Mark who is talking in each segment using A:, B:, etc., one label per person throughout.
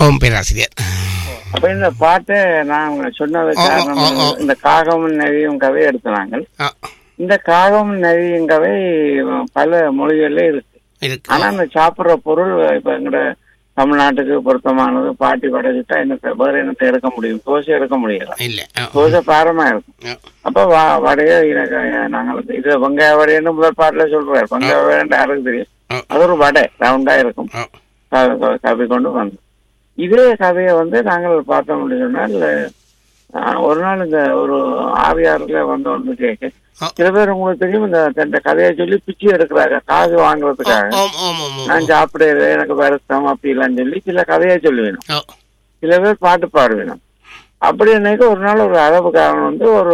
A: ஓம் பேராசிரியர்
B: அப்ப இந்த பாட்டை நான் சொன்னது
A: ஆ, ஆ,
B: காரணம்
A: ஆ, ஆ.
B: இந்த காகமும் நதியும் கதை எடுத்தாங்க
A: ஆ,
B: இந்த காகமும் நதியும் கதை பல மொழிகள்ல இருக்கு
A: இருக்கு
B: ஆனா இந்த சாப்பிடுற பொருள் இப்ப எங்கட தமிழ்நாட்டுக்கு பொருத்தமானது பாட்டி படைச்சிட்டா என்ன வேற என்னத்தை எடுக்க முடியும் தோசை எடுக்க முடியல
A: இல்ல ஆ,
B: தோசை பாரமா இருக்கும்
A: ஆ,
B: அப்ப வ- வடைய எனக்கு நாங்கள் இது வெங்காய வடைன்னு முதல் பாட்டுல சொல்றாரு வெங்காய வடைன்னு யாருக்கு தெரியும்
A: ஆ,
B: அது ஒரு வடை ரவுண்டா இருக்கும்
A: ஆ,
B: க- க- கவி கொண்டு வந்தோம் இதே கதையை வந்து நாங்கள் பார்த்தோம் அப்படின்னு சொன்னால் ஆஹ், ஒரு நாள் இந்த ஒரு ஆவியாறுல வந்து வந்து கேட்க
A: ஆ.
B: சில பேர் உங்களுக்கு தெரியும் இந்த இந்த கதையை சொல்லி பிச்சை எடுக்கிறாங்க காசு வாங்குறதுக்காக
A: ஓம் ஓம் ஓம் ஓம்
B: நான் சாப்பிடல எனக்கு வருத்தம் அப்படிலாம் சொல்லி சில கதையை சொல்லுவேணும்
A: ஓ,
B: சில பேர் பாட்டு பாடுவேணும் அப்படி என்னைக்கு ஒரு நாள் ஒரு அரபுக்காரன் வந்து ஒரு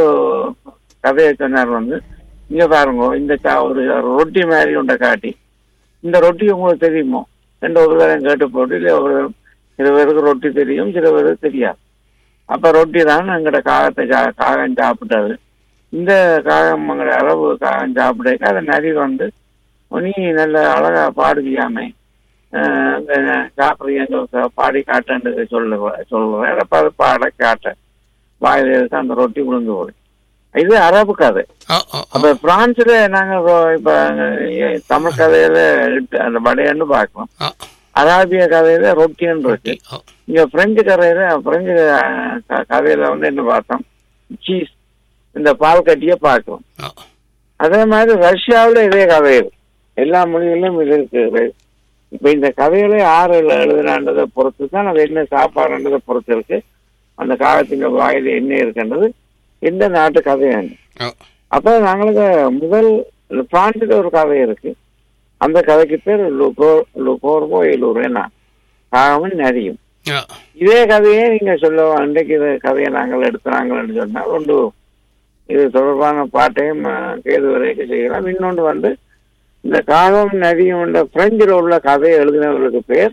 B: கதையை சொன்னார் வந்து இங்க பாருங்க இந்த சா- ஒரு ரொட்டி மாதிரி உண்டை காட்டி இந்த ரொட்டி உங்களுக்கு தெரியுமோ ரெண்டு ஒரு தரம் கேட்டு போட்டு இல்லை ஒரு தரம் சில பேருக்கு ரொட்டி தெரியும் சில பேருக்கு தெரியாது அப்ப ரொட்டி தான் எங்கட காகத்தை சா- காகம் சாப்பிட்டது இந்த காகம் எங்கட அரபு காகம் சாப்பிட்டதுக்கு அதை நரி வந்து நீ நல்ல அழகா பாடுவியாமே ஆஹ் இந்த சாப்பிடுறீங்க பாடி காட்டேன்னு சொல்ல சொல்லுவேன் அப்ப அது பாட காட்ட வாயில எடுத்து அந்த ரொட்டி விழுந்து போடும் இது அரபு கதை
A: ஓ, ஓ, ஓ,
B: அப்ப பிரான்ஸ்ல நாங்க ரொ- இப்ப அஹ், தமிழ் கதையில இட்டு அந்த வடையன்னு பார்க்கலாம்
A: ஓ,
B: அராபிய கதையில ரொட்டின்னு இருக்கு
A: ஓ,
B: இங்க பிரெஞ்சு கதையில பிரெஞ்சு அஹ், க- கதையில வந்து என்ன பார்த்தோம் சீஸ் இந்த பால் கட்டிய பார்க்கிறோம்
A: ஓ,
B: அதே மாதிரி ரஷ்யாவுல இதே கதை இருக்கு எல்லா மொழிகளிலும் இது இருக்கு இப்ப இந்த கதைகளை யார் எழு- எழுதுனான்றதை பொறுத்து தான் அது என்ன சாப்பாடுன்றதை பொறுத்து இருக்கு அந்த காலத்தின் வாயில என்ன இருக்குன்றது எந்த நாட்டு கதையாங்க
A: ஓ,
B: அப்ப நாங்களுக்கு முதல் பிரான்ஸ்ல ஒரு கதை இருக்கு அந்த கதைக்கு பேர் லுகோ லுகோர்வோ இலூரேனா காகமும் நதியும்
A: ஓ,
B: இதே கதையே நீங்க சொல்ல அன்றைக்கு இது கதையை நாங்கள் எடுத்துறாங்கன்னு சொன்னா ஒன்று இது தொடர்பான பாட்டையும் அஹ், கேது வரைக்கும் செய்யலாம் இன்னொன்று வந்து இந்த காகம் நதியும் உள்ள பிரெஞ்சில் உள்ள கதையை எழுதினவர்களுக்கு பேர்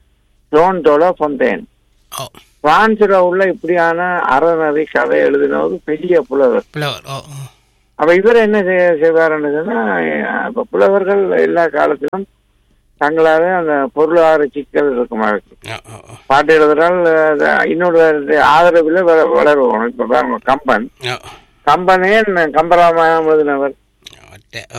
B: ஜோன் டோலா பொந்தேன்
A: ஓ,
B: பிரான்ஸ்ல உள்ள இப்படியான அறநதி கதை எழுதினவர் பெரிய புலவர்
A: புலவர் ஓ, ஓ,
B: அப்ப இவர் என்ன செய்ய செய்வாருன்னு சொன்னா அஹ், இப்ப புலவர்கள் எல்லா காலத்திலும் தங்களால அந்த பொருளாதார சிக்கல் இருக்குமா இருக்கு
A: ஓ, ஓ, ஓ,
B: பாட்டு எழுதுறால் அது இன்னொரு ஆதரவில் வள- வளருவோம் இப்ப பாருங்க கம்பன்
A: ஓ,
B: கம்பனே கம்பராமாயணம் எழுதினவர்
A: ஒட்டை, ஓ,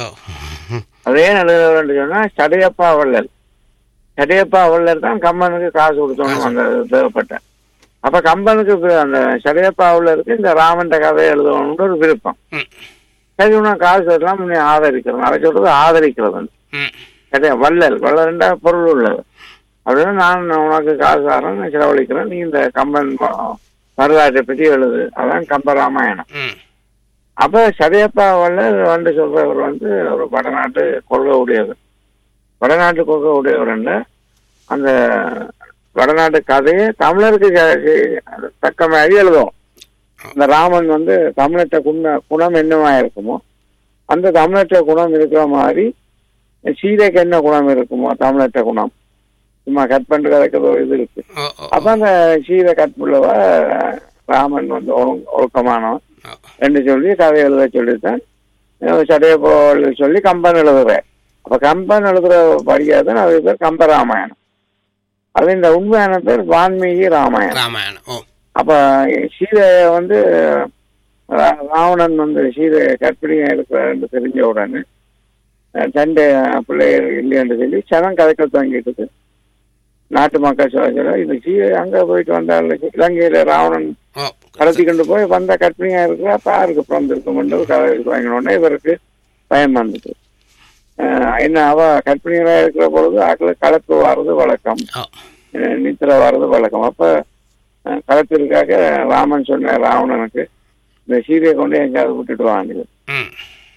B: அதே எழுதினவர் என்று சொன்னா சடையப்பா வள்ளல் சடையப்பா வள்ளல் தான் கம்பனுக்கு காசு கொடுத்தோம் அந்த தேவைப்பட்ட அப்ப கம்பனுக்கு வி- அந்த சடையப்பா வள்ளலுக்கு இந்த ராமன் கதை எழுதணும்னு ஒரு விருப்பம்
A: ம்,
B: சரி உனக்கு காசு எல்லாம் முன்னே ஆதரிக்கிறோம் அதை சொல்றது ஆதரிக்கிறது
A: ம்,
B: சரி வள்ளல் வள்ளல்ண்டா பொருள் உள்ளது அப்படின்னு நான் உனக்கு காசு தரேன் நான் செலவழிக்கிறேன் நீ இந்த கம்பன் வ- வரலாற்றை பற்றி எழுது அதான் கம்பராமாயணம்
A: ம்,
B: அப்ப சரியப்பா வள்ளல் வந்து சொல்றவர் வந்து ஒரு வடநாட்டு கொள்கை உடையவர் வடநாட்டு கொள்கை உடையவர் அந்த வடநாட்டு கதையை தமிழருக்கு க- க- தக்க மாதிரி எழுதும் இந்த ராமன் வந்து தமிழற்ற குண குணம் என்னவா இருக்குமோ அந்த தமிழற்ற குணம் இருக்கிற மாதிரி சீதைக்கு என்ன குணம் இருக்குமோ தமிழற்ற குணம் சும்மா கட் பண்ற கதைக்கு ஒரு இது இருக்கு
A: ஓ, ஓ,
B: அப்ப அந்த சீதை கட் புள்ளவ ராமன் வந்து ஒழுங்க- ஒழுக்கமானவன்
A: ஓ,
B: என்று சொல்லி கதை எழுத சொல்லித்தான் சடைய போல் சொல்லி கம்பன் எழுதுறேன் அப்ப கம்பன் எழுதுற படிக்காதான் அது பேர் கம்பராமாயணம் அது இந்த உண்மையான பேர் வான்மீகி ராமாயணம்
A: ராமாயணம் ஓ
B: அப்ப சீதை வந்து ரா- ராவணன் வந்து சீதை கற்பிணியா இருக்கிறான்னு தெரிஞ்ச உடனே அஹ், தண்டை பிள்ளைகள் இல்லைன்னு சொல்லி சனம் கதைக்க துவங்கிட்டு நாட்டு மக்கள் சொல்ல சொல்ல இந்த சீதை அங்க போயிட்டு வந்தால் இலங்கையில ராவணன்
A: ஓ
B: கடத்தி கொண்டு போய் வந்த கற்பிணியா இருக்கிற அப்ப யாருக்கு பிறந்திருக்கும் கதை வாங்கினோடனே இவருக்கு பயம் வந்தது அஹ், என்ன அவ கற்பிணிகளா இருக்கிற பொழுது ஆக்கள் கலப்பு வர்றது வழக்கம்
A: ஓ
B: அஹ், நித்திரை வர்றது வழக்கம் அப்ப அஹ், களத்திற்காக ராமன் சொன்ன ராவணனுக்கு இந்த சீதையை கொண்டு எங்கேயாவது விட்டுட்டு வாங்க
A: ம்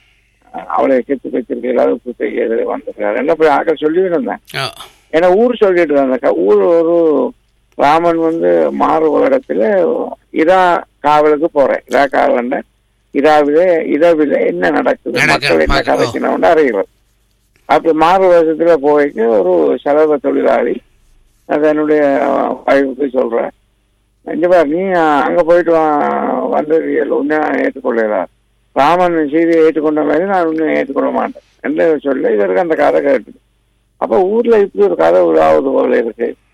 B: அவளை கெத்து வச்சிருக்க அளவுக்கு செய்ய வந்திருக்காரு என்ன போய் ஆக்கள் சொல்லி இருந்தேன்
A: ஓ
B: ஏன்னா ஊர் சொல்லிட்டு இருந்தாங்க ஊர் ஒரு ராமன் வந்து மாறு இடத்துல இரா காவலுக்கு போறேன் இரா காவல் இராவிலே இரவில என்ன நடக்குது
A: நடக்குது,
B: மக்கள் என்ன
A: பார்க்க-
B: கதைக்கணும்னு அறிகிறது அப்படி மாறு வருஷத்துல போயிட்டு ஒரு செலவு தொழிலாளி தன்னுடைய வாய்ப்புக்கு சொல்றேன் இங்க பாரு நீ அங்க போயிட்டு வா- வந்தது உன்னை ஏற்றுக்கொள்ளலா ராமன் சீதையை ஏற்றுக்கொண்ட மாதிரி நான் உன்னை ஏற்றுக்கொள்ள மாட்டேன் என்று சொல்லி இவருக்கு அந்த கதை கேட்டு அப்ப ஊர்ல இப்படி ஒரு கதை உருவாவது போல இருக்கு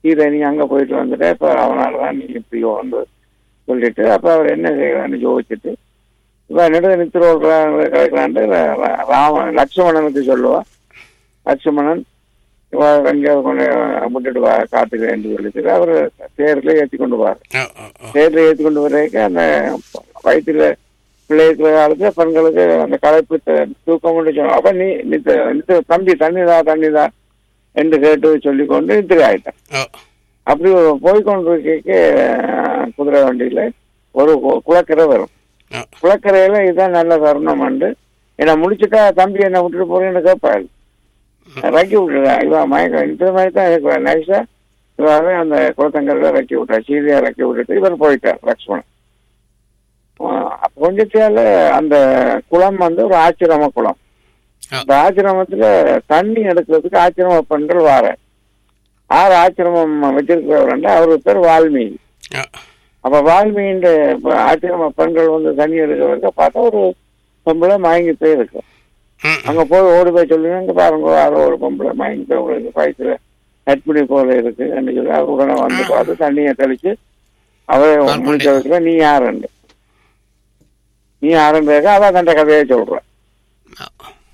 B: சீதை நீ அங்க போயிட்டு வந்துட்ட இப்ப அவனால தான் நீ இப்படி வந்து சொல்லிட்டு அப்ப அவர் என்ன செய்யறான்னு யோசிச்சுட்டு இப்ப நெடுத நித்திரோல் கிடைக்கலான்ட்டு ராம லட்சுமணனுக்கு சொல்லுவா லட்சுமணன் இவ எங்கேயாவது கொண்டு விட்டுட்டு வா காத்துக்கிறேன்னு சொல்லிட்டு அவர் தேர்ல ஏற்றி கொண்டு வார்
A: ஓ ஓ ஓ
B: தேர்ல ஏற்றி கொண்டு வர்றதுக்கு அந்த வயிற்றுல பிள்ளை இருக்கிற காலத்துல பெண்களுக்கு அந்த களைப்பு த- தூக்கம் கொண்டு சொன்னோம் அப்ப நீ நித்த நித்த தம்பி தண்ணிதா தண்ணிதா என்று கேட்டு சொல்லி கொண்டு நித்திரை ஆயிட்டான்
A: ஓ
B: அப்படி போய் கொண்டிருக்க குதிரை வண்டியில ஒரு கு- குளக்கரை வரும்
A: ஓ
B: குளக்கரையில இதுதான் நல்ல தருணம் உண்டு என்ன முடிச்சுட்டா தம்பி என்ன விட்டுட்டு போறேன்னு கேட்பாரு ரக்கி விட்டுறா இவன் மயக்கம் இந்த மாதிரி தான் இருக்கு நைஸா இவன் அந்த குளத்தங்கரையில ரக்கி விட்டா சீதையா ரக்கி விட்டுட்டு இவர் போயிட்டார் லக்ஷ்மணன் ஆஹ் அப்ப கொஞ்சத்தால அந்த குளம் வந்து ஒரு ஆச்சிரம குளம்
A: ஆ.
B: அந்த ஆச்சிரமத்துல தண்ணி எடுக்கிறதுக்கு ஆச்சிரம பெண்கள் வார ஆறு ஆச்சிரமம் வச்சிருக்கிறவர் அவரு பேர் வால்மீகி
A: ஓ
B: அப்ப வால்மீகின்ற ஆச்சிரம பெண்கள் வந்து தண்ணி எடுக்கிறவங்க பார்த்தா ஒரு பொம்பளை மயங்கி போய் இருக்கு
A: ம்
B: அங்க போய் ஓடி போய் சொல்லுங்க இங்க பாருங்க யாரோ ஒரு பொம்பளை மயங்கி போய் உங்களுக்கு வயசுல கட்பிணி போல இருக்கு என்று சொல்லி அவர் உடனே வந்து பார்த்து தண்ணியை தெளிச்சு அவரை
A: நான்
B: முடிச்ச வச்சுக்க நீ யாருண்டு நீ யாருன்றத அவ தண்ட கதையை சொல்ற
A: ஓ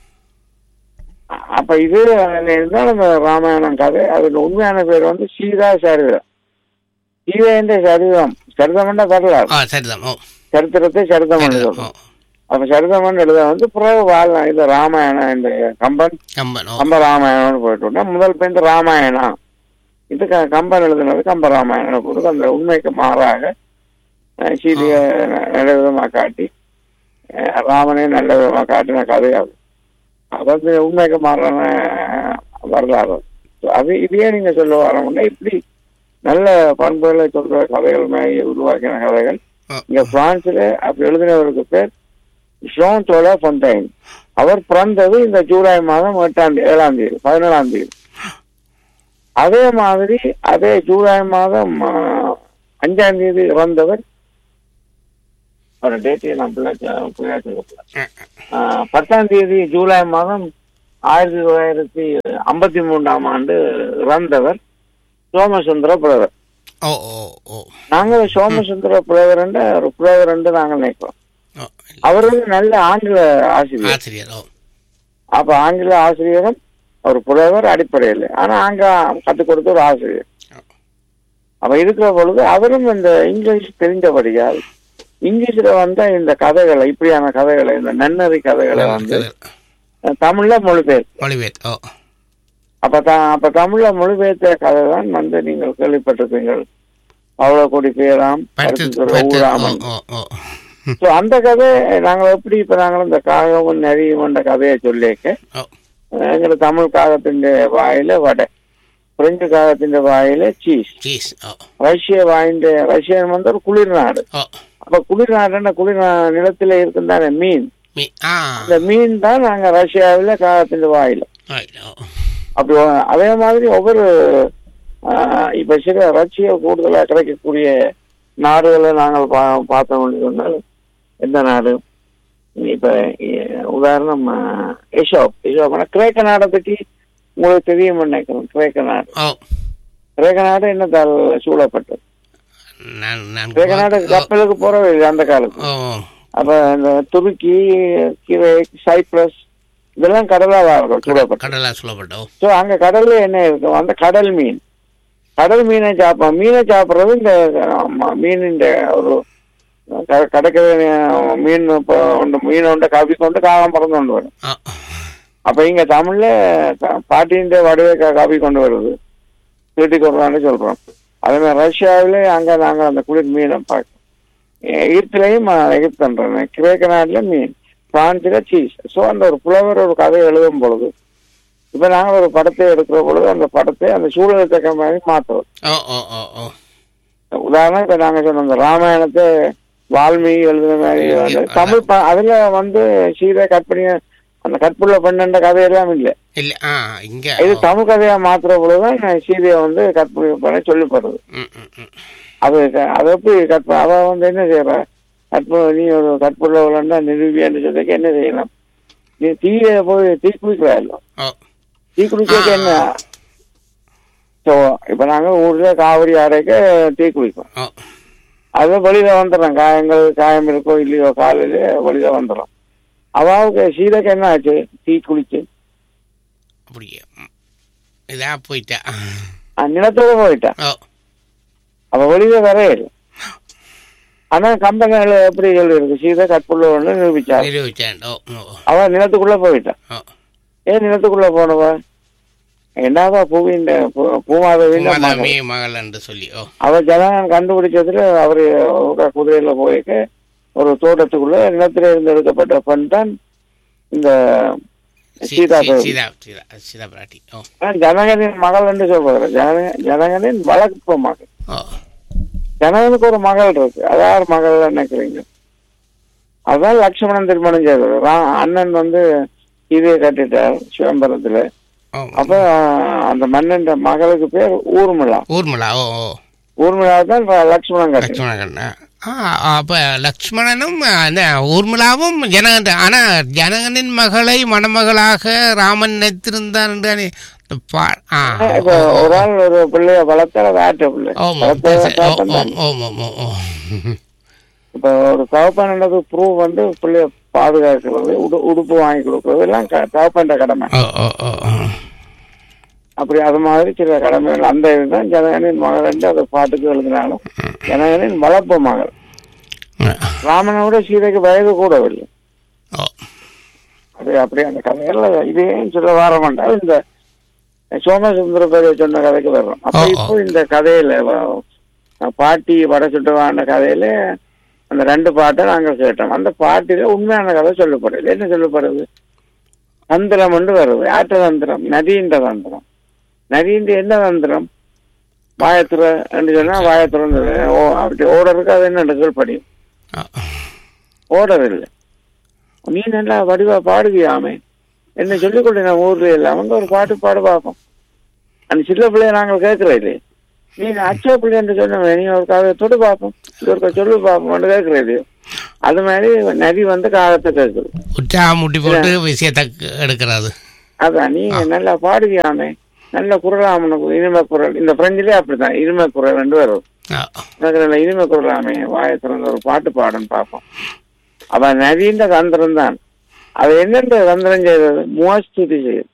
B: அப்ப இது அதுல இருந்தாலும் அந்த ராமாயணம் கதை அதுல உண்மையான பேர் வந்து சீதா சரிதம் சீதா என்ற சரிதம் சரிதம்னா வரலாறு
A: ஆ சரிதான் ஓ
B: சரித்திரத்தை சரிதம்
A: சரிதான்
B: சொல்றோம்
A: ஓ
B: அப்ப சரிதமன் எழுத வந்து பிறகு வாழ் இது ராமாயணம் இந்த கம்பன்
A: கம்பன் ஓ
B: கம்ப ராமாயணம்னு போயிட்டு முதல் பேருந்து ராமாயணம் இது க- கம்பன் எழுதுனது கம்ப ராமாயணம் போட்டு அந்த உண்மைக்கு மாறாக அஹ், சீதையை நல்ல விதமா காட்டி அஹ், ராமனை நல்ல விதமா காட்டின கதையாகும் அது வந்து உண்மைக்கு மாறான வரலாறு So, அது இதையே நீங்க சொல்ல வரமுன்னா இப்படி நல்ல பண்புகளை சொல்ற கதைகள் மாதிரி உருவாக்கின கதைகள்
A: ஓ
B: இங்க பிரான்ஸ்ல அப்படி எழுதினவருக்கு பேர் ஷோன் தோலா ஃபொண்டைன் அவர் பிறந்தது இந்த ஜூலை மாதம் எட்டாம் தேதி ஏழாம் தேதி பதினேழாம் தேதி அதே மாதிரி அதே ஜூலை மாதம் ஆ, அஞ்சாம் தேதி இறந்தவர் ஒரு டேட்டை நான் பிள்ளைக்கு- பிள்ளையாருக்கு கொடுக்கல. ஆ, பத்தாம் தேதி ஜூலை மாதம் ஆயிரத்தி தொள்ளாயிரத்தி ஐம்பத்தி மூன்றாம் ஆண்டு இறந்தவர் சோமசுந்தர புலவர்
A: ஓ ஓ ஓ
B: நாங்க சோமசுந்தர புலவர் ஒரு புலவர் நாங்கள் நினைக்கிறோம்
A: ஓ
B: அவர் வந்து நல்ல ஆங்கில ஆசிரியர்
A: ஆசிரியர் ஓ
B: அப்ப ஆங்கில ஆசிரியரும் ஒரு புலவர் அடிப்படையில் ஆனா அங்க கற்றுக் கொடுத்த ஒரு ஆசிரியர் அப்ப இருக்கிற பொழுது அவரும் இந்த இங்கிலீஷ் தெரிஞ்சபடியால் இங்கிலீஷ்ல வந்த இந்த கதைகளை இப்படியான கதைகளை இந்த நன்னறி கதைகளை வந்து தமிழ்ல மொழிபெயர்த்து
A: மொழிபெயர்த்து ஓ
B: அப்ப த- அப்ப தமிழ்ல மொழிபெயர்த்த கதை தான் வந்து நீங்கள் கேள்விப்பட்டிருப்பீங்கள் பவளக்கொடி பேராம்
A: படித்து
B: பருத்தித்துறை
A: படித்து ஓ
B: ஊராமன்
A: ஓ ஓ
B: So, அந்த கதை நாங்கள் எப்படி இப்ப நாங்கள் இந்த காகமும் நரியும் என்ற கதையை சொல்லிக்க
A: ஓ
B: எங்க தமிழ் காகத்தின் வாயில வடை பிரெஞ்சு காகத்தின் வாயில சீஸ்
A: சீஸ் ஓ
B: ரஷ்ய வாயிന്റെ ரஷ்யன் வந்து ஒரு குளிர் நாடு
A: ஓ
B: அப்ப குளிர் நாடுன்னா குளிர் நா- நிலத்துல இருக்குந்தானே மீன்
A: மீ ஆ
B: அந்த மீன் தான் நாங்க ரஷ்யாவில காகத்தின் வாயில
A: ரைட் ஓ
B: அப்படி ஒ- அதே மாதிரி ஒவ்வொரு ஆஹ், இப்ப சில ரஷ்யா கூடுதலா கிடைக்கக்கூடிய நாடுகளை நாங்கள் பா- பார்த்தோம் அப்படின்னு சொன்னால் எந்த நாடு இப்ப இ- உதாரணம் ஆஹ், எஷோப் எஷோப்னா கிரேக்க நாடை பற்றி உங்களுக்கு தெரியும் நினைக்கிறேன் கிரேக்க நாடு
A: ஓ
B: கிரேக்க நாடு என்னத்தால் சூழப்பட்டது
A: நான் நான்
B: கிரேக்க நாடு கப்பலுக்கு போறவே இல்லை அந்த காலத்துல
A: ஓ
B: அப்ப இந்த துருக்கி கிரேக் சைப்ரஸ் இதெல்லாம் கடலாக சூழப்பட்டது
A: கடலா சொல்லப்பட்ட ஓ
B: ஸோ அங்க கடல்ல என்ன இருக்கும் அந்த கடல் மீன் கடல் மீனை சாப்பிடும் மீனை சாப்பிடுறது இந்த ஆமா, மீனின் ஒரு க- கடற்கரை அஹ், மீன் இப்போ உண்டு மீன் உண்டு கவி கொண்டு காகம் பறந்து கொண்டு வரும்
A: ஓ
B: அப்ப இங்க தமிழ்ல க- பாட்டியின் வடிவை க- காப்பி கொண்டு வருது திருட்டி கொண்டு சொல்றோம் அதே மாதிரி ரஷ்யாவிலே அங்க நாங்க அந்த குளிர் மீனை பார்க்கோம் ஈர்த்திலையும் எகிப்தன்றேன் கிரேக்க நாட்டுல மீன் பிரான்ஸ்ல சீஸ் ஸோ அந்த ஒரு புலவர் ஒரு கதை எழுதும் பொழுது இப்ப நாங்க ஒரு படத்தை எடுக்கிற பொழுது அந்த படத்தை அந்த சூழலுக்கு தக்க மாதிரி மாற்றுவோம்
A: ஓ ஓ ஓ ஓ
B: உதாரணம் இப்ப நாங்க சொன்ன அந்த ராமாயணத்தை வால்மீகி எழுதுன மாதிரி வந்து தமிழ் ப- அதுல வந்து சீதை கற்பனை அந்த கற்புள்ள பெண்ணென்ற கதையெல்லாம் இல்லை
A: இல்ல ஆ இங்க
B: இது
A: ஓ.
B: தமிழ் கதையா மாத்துற பொழுதுதான் சீதையை வந்து கற்பனை பண்ண சொல்லப்படுது
A: ம், ம், ம்.
B: அது க- அது எப்படி கற்ப அவ வந்து என்ன செய்யற கற்ப நீ ஒரு கற்புள்ளவளன்னா நிரூபியான்னு சொல்றதுக்கு என்ன செய்யலாம் நீ தீய போய் தீ குளிக்கிறா இல்லை
A: ஓ
B: தீ குளிக்க என்ன ஸோ இப்ப நாங்க ஊர்ல காவிரி ஆறைக்கு டீ குடிப்போம்
A: ஓ
B: அது வெளியில வந்துடுறோம் காயங்கள் காயம் இருக்கோ இல்லையோ காலையில வெளியில வந்துடும் அவாவுக்கு சீதைக்கு என்ன ஆச்சு டீ குளிச்சு
A: அப்படியே ம். இதா போயிட்டா
B: அஹ் நிலத்தோட போயிட்டா
A: ஓ
B: அவ வெளியில வரவே இல்லை ஆனா கம்பெனிகள் எப்படி சொல்லி இருக்கு சீதை கற்புள்ள ஒன்று நிரூபிச்சாரு
A: நிரூபிச்சேன் ஓ ஓ
B: அவ நிலத்துக்குள்ள போயிட்டா
A: ஓ
B: ஏன் நிலத்துக்குள்ள போனவ என்னவா பூவின் பூ- பூமாதவின்
A: உமாதாமி மகள் என்று சொல்லி ஓ
B: அவ ஜனகன் கண்டுபிடிச்சதுல அவரு ஒரு குதிரையில போயிட்டு ஒரு தோட்டத்துக்குள்ள நிலத்தில இருந்து எடுக்கப்பட்ட பெண் தான் இந்த
A: சி-
B: சீதா
A: சி-
B: தேவி.
A: சீதா சீதா சீதா பிராட்டி ஓ
B: ஆனா ஜனகனின் மகள் என்று சொல்றாரு ஜன- ஜனகனின் வளர்ப்பு மகள்
A: ஓ
B: ஜனகனுக்கு ஒரு மகள் இருக்கு அதாவது மகள் நினைக்கிறீங்க அதான் லட்சுமணன் திருமணம் செய்தது ரா- அண்ணன் வந்து இதைய கட்டிட்டார் சிதம்பரத்துல
A: ஓ
B: அப்ப அந்த மன்னன் மகளுக்கு பேர் ஊர்மிளா
A: ஊர்மிளா ஓ ஓ
B: ஊர்மிளா தான் இப்ப லட்சுமணன் கட்டி
A: லக்ஷ்மணன் ஆ அப்போ லக்ஷ்மணனும் அந்த ஊர்மிளாவும் ஜனகன் ஆனால் ஜனகனின் மகளை மணமகளாக ராமன் நினைத்திருந்தான் என்றானே இந்த பா- ஆ
B: இப்ப ஒரு ஆள் ஒரு பிள்ளைய வளர்த்தால் அது ஆட்ட பிள்ளை
A: ஓம்
B: வளர்த்த
A: ஓம்
B: தகப்பன் தான்.
A: ஓம் ஓம் ஓம் ஓம்
B: இப்ப ஒரு தகப்பன்ன்றது ப்ரூவ் வந்து பிள்ளைய பாதுகாக்கிறது உடு உடுப்பு வாங்கி கொடுக்கறது எல்லாம் க- தகப்பன்ற கடமை
A: ஓ ஓ ஓ ஓ.
B: அப்படி அது மாதிரி சில கடமைகள் அந்த இதுதான் ஜனகனின் மகள் என்று அந்த பாட்டுக்கு எழுதினாலும் ஜனகனின் வளர்ப்பு மகள் ராமனோட சீதைக்கு வயது கூடவில்லை
A: ஓ
B: அது அப்படி அந்த கதைகள்ல இதையும் சொல்ல வர மாட்டால் இந்த சோமசுந்தர பேரை சொன்ன கதைக்கு வர்றோம் அப்ப
A: ஓ, ஓ.
B: இப்போ இந்த கதையில வ- பாட்டி வட சுட்டுவான கதையில அந்த ரெண்டு பாட்டை நாங்க கேட்டோம் அந்த பாட்டில உண்மையான கதை சொல்லப்படுது என்ன சொல்லப்படுது தந்திரம் ஒன்று வருது ஆட்ட தந்திரம் நதியின் தந்திரம் நதியின் என்ன தந்திரம் வாயத்துற என்று சொன்னா வாயத்துறந்து ஓ அப்படி ஓடருக்கு அது என்ன கீழ்படியும்
A: ஓ.
B: ஓடர் இல்லை நீ நல்லா வடிவா பாடுவியாமே என்ன சொல்லிக் கொண்டு நான் ஊர்ல இல்லை அவங்க ஒரு பாட்டு பாடு பார்ப்போம் அந்த சின்ன பிள்ளைய நாங்கள் கேட்கிறோம் இல்லையே நீ அச்சா பிள்ளை என்று சொன்ன நீ ஒரு கதை தொட்டு பார்ப்போம் இது ஒரு சொல்லு பார்ப்போம்னு கேட்கிறேன் இல்லையோ அது மாதிரி நதி வந்து காலத்தை கேட்குது
A: உற்சாகம் முட்டி போட்டு விஷயத்தை எடுக்கிறது
B: அதான் நீ நல்லா பாடுவியாமே நல்ல குரலாமனுக்கு இனிமை குரல் இந்த பிரெஞ்சிலே அப்படித்தான் இனிமை குரல் ரெண்டு வரும்
A: ஓ
B: எனக்கு நல்ல இனிமை குரலாமே வாயை திறந்து ஒரு பாட்டு பாடுன்னு பார்ப்போம் அவ நவீன தந்திரம் தான் அவ என்னென்ற தந்திரம் செய்தது முகஸ்துதி செய்யுது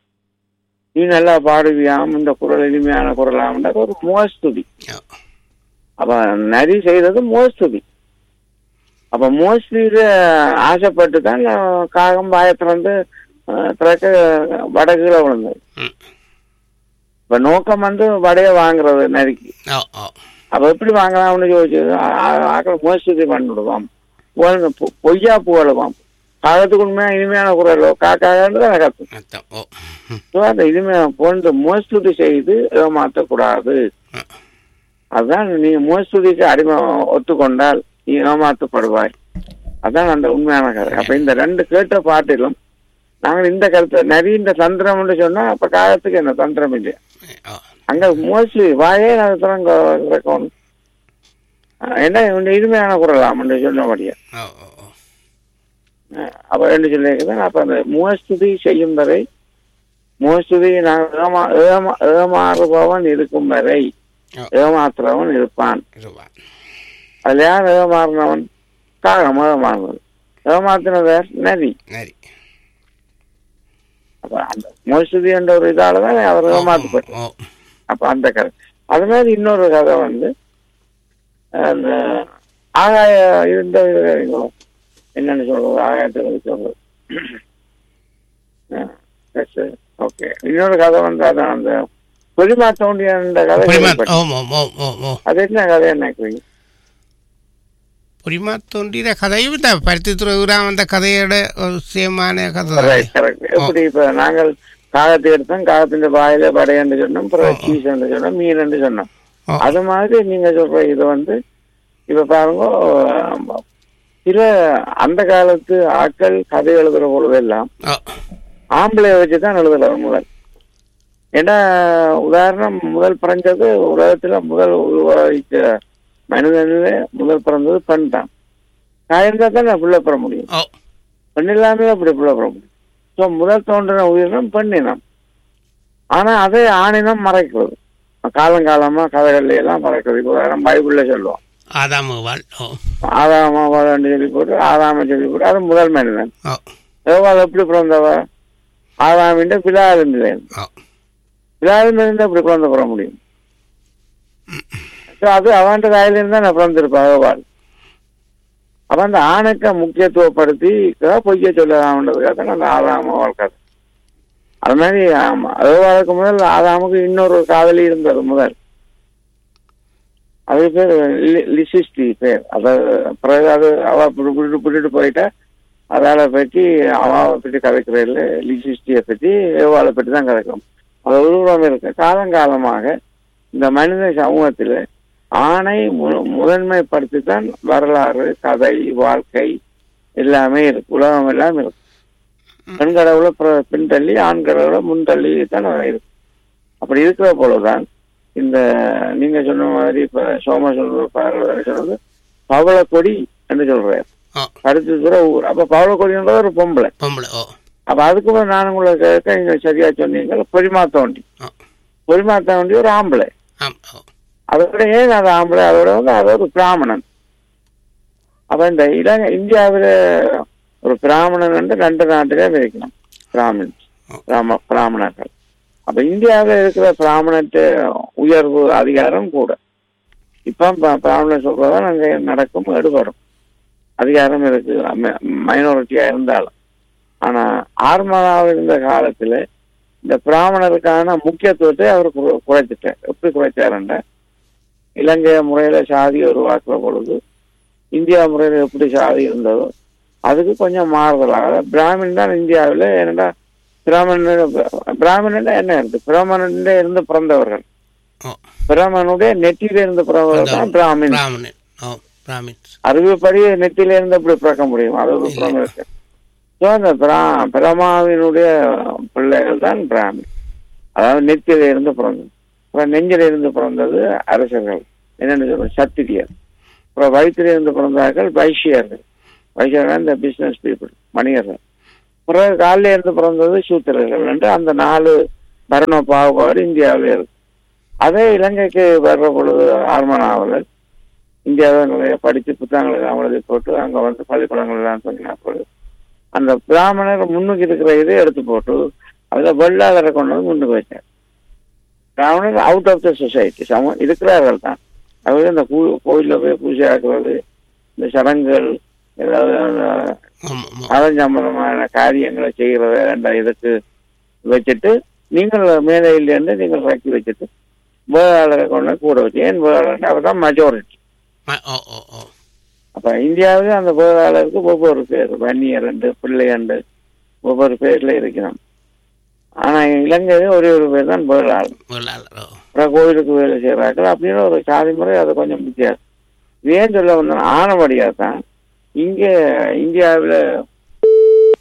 B: நீ நல்லா பாடுவியாம் இந்த குரல் இனிமையான குரலாம்ன்ற ஒரு முகஸ்துதி
A: ஓ
B: அப்ப நரி செய்தது முகஸ்துதி அப்ப மோஸ்ட்லியில ஆசைப்பட்டு தான் காகம் வாயை திறந்து அஹ், திறக்க வடகுல விழுந்தது
A: ம்.
B: இப்ப நோக்கம் வந்து வடைய வாங்குறது நரிக்கு
A: ஓ ஓ
B: அப்ப எப்படி வாங்கலாம்னு யோசிச்சது ஆக்கள் முயற்சி பண்ணிவிடுவான் புகழ் பொ- பொய்யா புகழுவான் காகத்துக்கு உண்மையா இனிமையான குரலோ காக்காகன்றது எனக்கு அர்த்தம்
A: அர்த்தம் ஓ
B: So, அந்த இனிமையா போன்று முயற்சி செய்து ஏமாற்றக்கூடாது
A: ம்.
B: அதான் நீ முயற்சிக்கு அடிமை ஒத்துக்கொண்டால் நீ ஏமாற்றப்படுவாய் அதான் அந்த உண்மையான கதை அப்ப இந்த ரெண்டு கேட்ட பாட்டிலும் நாங்கள் இந்த கருத்தை நிறைய இந்த தந்திரம்னு சொன்னா அப்ப காகத்துக்கு என்ன தந்திரம் இல்லையா
A: ஓ
B: அங்க மோஸ்ட்லி வாயே நான் இருக்கணும் என்ன இந்த இனிமையான குரலாம்னு சொன்னபடியா
A: ஓ ஓ ஓ
B: அப்ப என்ன சொல்லியிருக்கிறேன் அப்ப அந்த முகஸ்துதி செய்யும் வரை முகஸ்துதி நாங்கள் ஏமா ஏமா ஏமாறுபவன் இருக்கும் வரை
A: ஓ.
B: ஏமாத்துறவன் இருப்பான்
A: இருவா
B: அதுல யார் ஏமாறினவன் காகம் ஏமாறினது ஏமாத்தினவர் நதி
A: நரி
B: அப்ப அந்த முகஸ்துதி என்ற ஒரு இதாலதான் அவர் ஏமாத்தப்பட்டார்
A: ஓ
B: அப்ப அந்த கதை அது மாதிரி இன்னொரு கதை வந்து அந்த ஆகாய இருந்த என்னன்னு சொல்றது ஆகாயத்தை பத்தி சொல்றது ஓகே இன்னொரு கதை வந்து அதான் அந்த பெருமா தோண்டியன்ற கதை
A: புரிமா
B: கேள்விப்பட்டேன்.
A: ஓம் ஓம் ஓம் ஓம் ஓ
B: அது என்ன கதை நினைக்கிறீங்க
A: புரிமா தோன்றிய கதையும் இந்த பருத்தி துறையூராம் அந்த கதையோட ஒரு சேமான கதை தானே?
B: Right, correct. எப்படி இப்ப நாங்கள் காகத்தை எடுத்தோம் காகத்தின் வாயில படையன்னு சொன்னோம் அப்புறம் சீஸ் சொன்னோம் மீன் சொன்னோம்
A: ஓ.
B: அது மாதிரி நீங்க சொல்ற இது வந்து இப்ப பாருங்க ஆம், சில அந்த காலத்து ஆட்கள் கதை எழுதுற பொழுதெல்லாம்
A: ஓ
B: ஆம்பளைய வச்சுதான் எழுதுறாரு முதல் ஏன்னா உதாரணம் முதல் பிறந்தது உலகத்துல முதல் உருவாகிச்ச மனிதனில முதல் பிறந்தது பெண் தான் இருந்தா தான் பிள்ளை பெற முடியும்
A: ஓ
B: பெண் இல்லாமே அப்படி பிள்ளை பெற முடியும் ஸோ முதல் தோன்றின உயிரினம் பெண்ணினம் ஆனா அதே ஆணினம் மறைக்கிறது காலங்காலமா கதைகள்ல எல்லாம் பறக்குது இப்போ வேற பைபிள்ல சொல்லுவோம்
A: ஆதாமுவாள் ஓ
B: ஆதாம வாழன்னு சொல்லி போட்டு ஆதாம சொல்லி போட்டு அது முதல் மனிதன்
A: ஓ
B: ஏவாள் எப்படி பிறந்தவ ஆதாமின்ற பிதா இருந்தது
A: ஓ
B: பிதா இருந்து எப்படி பிறந்த பெற முடியும் So, அது அவன் தாயில இருந்தா நான் பிறந்திருப்பா ஏவாள் அப்ப அந்த ஆணுக்க முக்கியத்துவப்படுத்தி பொய்ய சொல்லலாம்ன்றதுக்காக அந்த ஆதாம வாழ்க்கை அது மாதிரி ஆமா ஏவாளுக்கு முதல் ஆதாமுக்கு இன்னொரு காதலி இருந்தது முதல் அது பேர் லி- லிசிஸ்டி பேர் அதாவது பிறகு அது அவ விட்டு- விட்டுட்டு விட்டுட்டு போயிட்டா அதால பற்றி அவாவை பற்றி கதைக்கிறதில்ல லிசிஸ்டியை பற்றி ஏவாளை பற்றி தான் கதைக்கிறோம் அது உருவம் இருக்கு காலங்காலமாக இந்த மனித சமூகத்தில் ஆணை மு- முதன்மைப்படுத்தி தான் வரலாறு கதை வாழ்க்கை எல்லாமே இருக்கு உலகம் எல்லாம் இருக்கு பெண் கடவுளை பிற- பின்தள்ளி ஆண் கடவுளை முன்தள்ளி தான் இருக்கு அப்படி இருக்கிற போலதான் இந்த நீங்க சொன்ன மாதிரி இப்ப சோம சொல்ற பார்வதி சொன்னது பவளக்கொடி என்று சொல்றாரு
A: ஓ
B: கருத்து தூர ஊர் அப்ப பவளக்கொடின்றது ஒரு பொம்பளை
A: பொம்பளை ஓ
B: அப்ப அதுக்கு மேல நான் உங்களை கேட்க நீங்க சரியா சொன்னீங்க பொறிமா தோண்டி
A: ஓ
B: பொறிமா தோண்டி ஒரு ஆம்பளை
A: ஆம் ஓ
B: அதோட ஏன் அது ஆம்பளை அதோட வந்து அது ஒரு பிராமணன் அப்ப இந்த இலங்கை இந்தியாவில ஒரு பிராமணன் வந்து ரெண்டு நாட்டிலே இருக்கணும் பிராமின் பிராம பிராமணர்கள் அப்ப இந்தியாவில் இருக்கிற பிராமணத்து உயர்வு அதிகாரம் கூட இப்ப ப- பிராமணன் சொல்றதான் அங்க நடக்கும் எடுபடும் அதிகாரம் இருக்கு மைனாரிட்டியா இருந்தாலும் ஆனா ஆர்மலாவில் இருந்த காலத்துல இந்த பிராமணருக்கான முக்கியத்துவத்தை அவர் கு- குறைச்சிட்டார் எப்படி குறைச்சாருன்னா இலங்கை முறையில சாதியை உருவாக்குற பொழுது இந்தியா முறையில எப்படி சாதி இருந்ததோ அதுக்கு கொஞ்சம் மாறுதலாக பிராமின் தான் இந்தியாவில் என்னடா பிராமணன் பிராமணன் என்ன இருக்கு பிராமணன் இருந்து பிறந்தவர்கள்
A: ஓ
B: பிராமணனுடைய நெற்றியில இருந்து பிறந்தவர்கள் தான் பிராமின்
A: பிராமணன் ஓ பிராமின்ஸ்
B: அறிவுப்படி நெத்தில இருந்து எப்படி பிறக்க முடியும் அது ஒரு புறம் இருக்கு ஸோ அந்த பிரா பிரமாவினுடைய பிள்ளைகள் தான் பிராமி அதாவது நெத்தில இருந்து பிறந்தது அப்புறம் நெஞ்சில இருந்து பிறந்தது அரசர்கள் என்னென்னு சொல்றோம் சத்திரியர் அப்புறம் வயிற்றில இருந்து பிறந்தார்கள் வைசியர்கள் வைசியர்கள் இந்த பிசினஸ் பீப்புள் வணிகர்கள் பிறகு காலில இருந்து பிறந்தது சூத்திரர்கள் என்று அந்த நாலு வர்ண பாகுபாடு இந்தியாவில் இருக்கு அதே இலங்கைக்கு வர்ற பொழுது ஆர்மனாவலர் இந்தியாவில் நிறைய படித்து புத்தகங்கள் எல்லாம் எழுதி போட்டு அங்க வந்து பள்ளிக்கூடங்கள் எல்லாம் சொன்னா பொழுது அந்த பிராமணர் முன்னுக்கு இருக்கிற இதை எடுத்து போட்டு அதுல வெள்ளாளரை கொண்டு வந்து முன்னுக்கு வச்சார் பிராமணர் அவுட் ஆஃப் த சொசைட்டி சம இருக்கிறார்கள் தான் அதாவது இந்த கூ- கோயில்ல போய் பூஜை ஆக்குறது இந்த சடங்குகள் ஏதாவது அந்த
A: ஆமாம் ஆமாம்
B: மதம் சம்பந்தமான காரியங்களை செய்கிறத ரெண்டா இதுக்கு வச்சுட்டு நீங்கள் மேலே இல்லைன்னு நீங்கள் இறக்கி வச்சுட்டு வேளாளரை கொண்டு கூட வச்சு ஏன் வேளாளர் அவர் தான் மெஜாரிட்டி
A: ம- ஓ ஓ ஓ
B: அப்ப இந்தியாவிலே அந்த வேளாளருக்கு ஒவ்வொரு பேர் வன்னியர் ரெண்டு பிள்ளையண்டு ஒவ்வொரு பேர்ல இருக்கணும் ஆனா இலங்கையில ஒரே ஒரு பேர் தான் வேளாளர்
A: வெள்ளாளர் ஓ
B: அப்புறம் கோயிலுக்கு வேலை செய்யறார்கள் அப்படின்னு ஒரு சாதி முறை அது கொஞ்சம் வித்தியாசம் இது ஏன் சொல்ல வந்தோம் ஆனபடியா தான் இங்க இந்தியாவில்